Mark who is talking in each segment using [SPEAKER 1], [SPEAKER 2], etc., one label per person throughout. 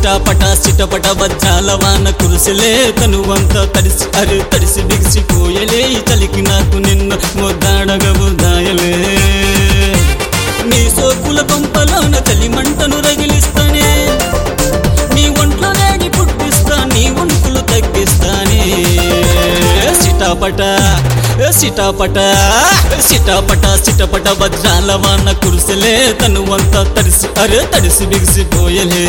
[SPEAKER 1] సిటాపట సిటపట వజ్రాల వాన కురుసలే తనువంతా తడిసి అరే తడిసి బిగిసిపోయలే ఈ చలికి నాకు నిన్ను ముద్దాడగ ముద్దాయలే నీ సోకుల కొంపలోన చలి మంటను రగిలిస్తానే నీ ఒంట్లో వేడి పుట్టిస్తా నీ ఒంకులు తగ్గిస్తానే సిటాపట సిటాపట సిటాపట సిటపట వజ్రాల వాన కురుసలే తనువంతా తడిసి అరే తడిసి బిగిసిపోయలే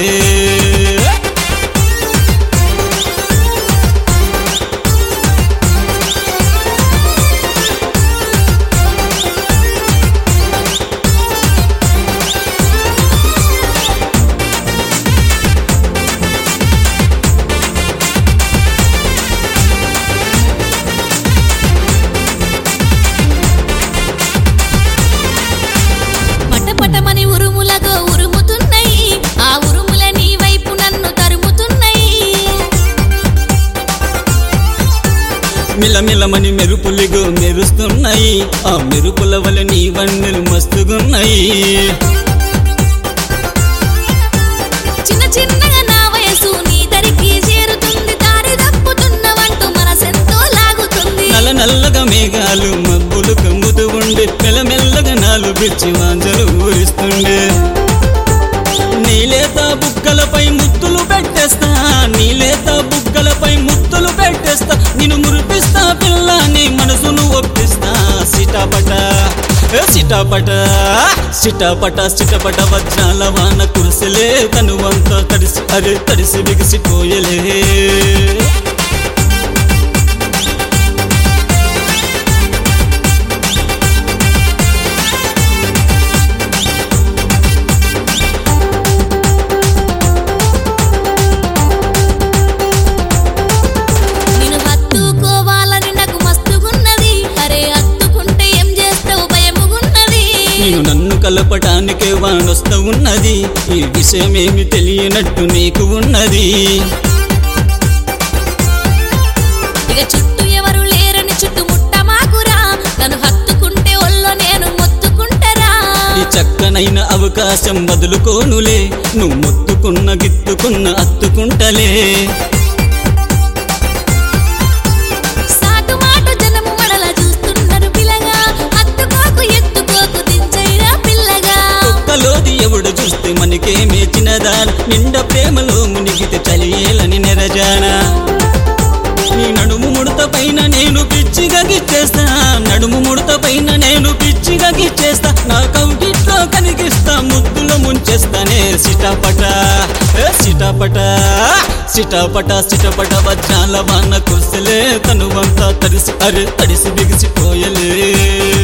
[SPEAKER 2] పటపటమని ఉరుములతో ఉరుముతున్నాయి ఆ ఉరుముల నీ వైపు నన్ను తరుముతున్నాయి
[SPEAKER 1] మిలమిలమని మెరుపులుగు మెరుస్తున్నాయి ఆ మెరుపుల వల్ల నీ వన్నెలు మస్తుగున్నాయి
[SPEAKER 2] చిన్న చిన్నగా నా వయసు నీ దరికి చేరుతుంది దారి తప్పుతున్నవంటూ మనసెంతో లాగుతుంది
[SPEAKER 1] నల్ల నల్లగా మేఘాలు మబ్బులు కమ్ముతూ ఉండే మెల్లమెల్లగా నాలు పిచ్చి వాంజలు ఊరిస్తుండే నీలేత బుగ్గలపై ముత్తులు పెట్టేస్తా నీలేత బుగ్గలపై ముత్తులు పెట్టేస్తా నిన్ను మురిపిస్తా పిల్ల నీ మనసును ఒప్పిస్తా సిటాపట ఏ సిటాపట సిటాపట సిటపట వజ్రాల వాన కురిసెలే తనువంతా తడిసి అరే తడిసి బిగిసిపోయలే
[SPEAKER 2] నేను హత్తుకోవాలని నాకు మస్తుగున్నది అరే హత్తుకుంటే ఏం చేస్తావు భయముగున్నది
[SPEAKER 1] నేను నన్ను కలపటానికే వానొస్తా ఉన్నది ఈ విషయమేమి తెలియనట్టు నీకు ఉన్నది
[SPEAKER 2] ఇక చుట్టూ ఎవరు లేరని చుట్టుముట్ట మాకురా నన్ను హత్తుకుంటే ఒళ్ళో నేను మొత్తుకుంటరా
[SPEAKER 1] ఈ చక్కనైన అవకాశం వదులుకోనులే నువ్వు మొత్తుకున్న గిత్తుకున్న అత్తుకుంటలే
[SPEAKER 2] సాటు మాట జనము మడల చూస్తున్నారు పిల్లగా హత్తుకోకు ఎత్తుకోకు దించైరా పిల్లగా
[SPEAKER 1] ఒక్కలోది ఎవడు చూస్తే మనకే మేచినదా నిండ ప్రేమలో మునిగితే చలియేలని నెరజానా నీ నడుము ముడత పైన నేను పిచ్చిగా గిచ్చేస్తా నడుము ముడత పైన నేను పిచ్చిగా గిచ్చేస్తా నా కౌగిట్లో కనిగిస్తా ముద్దులో ముంచేస్తానే సిటాపట ఏ సిటాపట సిటాపట సిటపట వజ్రాల వాన కుర్సలే తనువంతా తడిసి అరే తడిసి బిగిసిపోయలే